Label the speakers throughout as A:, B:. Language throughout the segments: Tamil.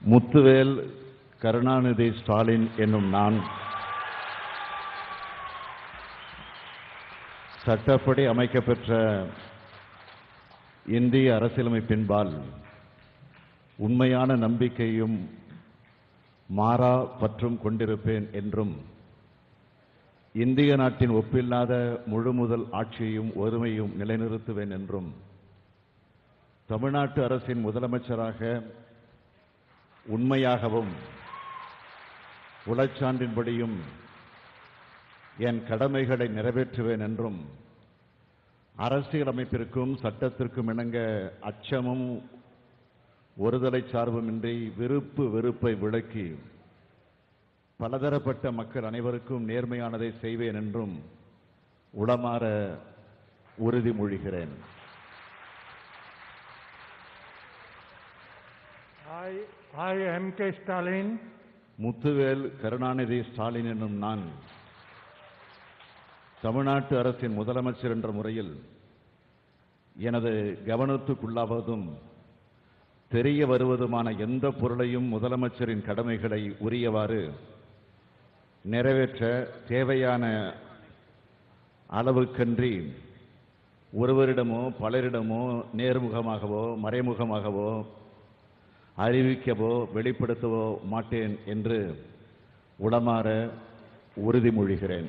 A: முத்துவேல் கருணாநிதி ஸ்டாலின் என்னும் நான் சட்டப்படி அமைக்கப்பெற்ற இந்திய அரசியலமைப்பின்பால் உண்மையான நம்பிக்கையும் மாறா பற்றும் கொண்டிருப்பேன் என்றும் இந்திய நாட்டின் ஒப்பில்லாத முழுமுதல் ஆட்சியையும் ஒருமையும் நிலைநிறுத்துவேன் என்றும் தமிழ்நாட்டு அரசின் முதலமைச்சராக உண்மையாகவும் உளச்சான்றின்படியும் என் கடமைகளை நிறைவேற்றுவேன் என்றும் அரசியலமைப்பிற்கும் சட்டத்திற்கும் இணங்க அச்சமும் ஒருதலை சார்புமின்றி விருப்பு வெறுப்பை விளக்கி பலதரப்பட்ட மக்கள் அனைவருக்கும் நேர்மையானதை செய்வேன் என்றும் உளமாற உறுதிமொழிகிறேன்
B: I, I, M.K. Stalin,
A: Muthuvel Karunanidhi Stalin என்னும் நான் தமிழ்நாட்டு அரசின் முதலமைச்சர் என்ற முறையில் எனது கவனத்துக்குள்ளாவதும் தெரிய வருவதுமான எந்த பொருளையும் முதலமைச்சரின் கடமைகளை உரியவாறு நிறைவேற்ற தேவையான அளவுக்கன்றி ஒருவரிடமோ பலரிடமோ நேர்முகமாகவோ மறைமுகமாகவோ அறிவிக்கவோ வெளிப்படுத்தவோ மாட்டேன் என்று உளமாற உறுதிமொழிகிறேன்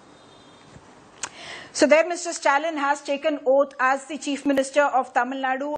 C: So there Mr. Stalin has taken oath as the Chief Minister of Tamil Nadu